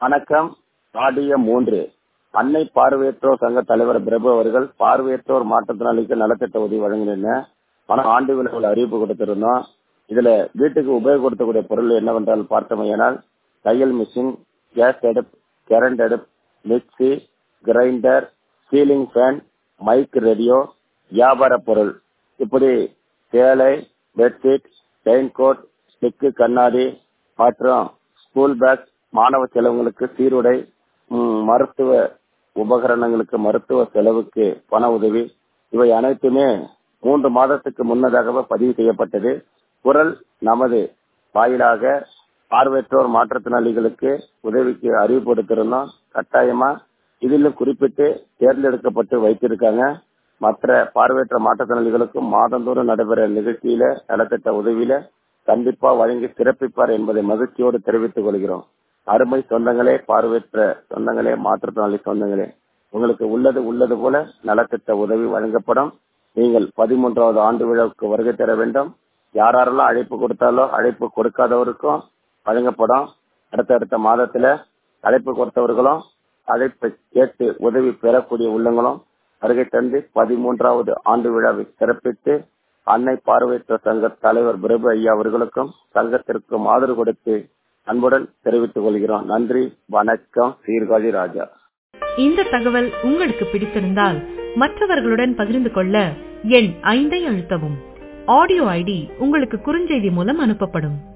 வணக்கம் ஆடிய மூன்று அன்னை பார்வையற்றோர் சங்க தலைவர் பிரபு அவர்கள் பார்வையற்றோர் மாற்றுத்திறனாளிக்கு நலத்திட்ட உதவி வழங்கின பண ஆண்டு விழாவில் அறிவிப்பு கொடுத்திருந்தோம் இதுல வீட்டுக்கு உபயோகப்படுத்தக்கூடிய பொருள் என்னவென்றால் பார்த்தமையானால் தையல் மிஷின் கேஸ் அடுப்பு கரண்ட் அடுப்பு mixie grinder ceiling fan mike radio வியாபார பொருள் இப்படி சேலை பெட்ஷீட் ரெயின் கோட் ஸ்டிக்கு கண்ணாடி மற்றும் ஸ்கூல் பேக் மாணவ செலவுகளுக்கு சீருடை ம், மருத்துவ உபகரணங்களுக்கு மருத்துவ செலவுக்கு பண உதவி இவை அனைத்துமே மூன்று மாதத்துக்கு முன்னதாகவே பதிவு செய்யப்பட்டது குரல் நமது வாயிலாக பார்வையற்றோர் மாற்றுத்திறனாளிகளுக்கு உதவிக்கு அறிவிப்பு கொடுத்திருந்தோம் கட்டாயமா இதிலும் குறிப்பிட்டு தேர்ந்தெடுக்கப்பட்டு வைத்திருக்காங்க மற்ற பார்வையற்ற மாற்றுத்திறனாளிகளுக்கும் மாதந்தோறும் நடைபெற நிகழ்ச்சியில நலத்திட்ட உதவியில கண்டிப்பா வழங்கி சிறப்பிப்பார் என்பதை மகிழ்ச்சியோடு தெரிவித்துக் கொள்கிறோம் அருமை சொந்தங்களே பார்வையற்ற சொந்தங்களே மாற்றுத்திறனாளி சொந்தங்களே உங்களுக்கு உள்ளது உள்ளது போல நலத்திட்ட உதவி வழங்கப்படும் நீங்கள் பதிமூன்றாவது ஆண்டு விழாவுக்கு வருகை தர வேண்டும் யாரெல்லாம் அழைப்பு கொடுத்தாலோ அழைப்பு கொடுக்காதவருக்கும் வழங்கப்படும் அடுத்தடுத்த மாதத்துல அழைப்பு கொடுத்தவர்களும் அழைப்பை கேட்டு உதவி பெறக்கூடிய உள்ளங்களும் வருகை தந்து பதிமூன்றாவது ஆண்டு விழாவை சிறப்பித்து அன்னை பார்வையற்ற சங்க தலைவர் பிரபு ஐயா அவர்களுக்கும் சங்கத்திற்கும் ஆதரவு கொடுத்து அன்புடன் தெரிவித்துக் கொள்கிறோம் நன்றி வணக்கம் சீர்காழி ராஜா இந்த தகவல் உங்களுக்கு பிடித்திருந்தால் மற்றவர்களுடன் பகிர்ந்து கொள்ள எண் ஐந்தை அழுத்தவும் ஆடியோ ஐடி உங்களுக்கு குறுஞ்செய்தி மூலம் அனுப்பப்படும்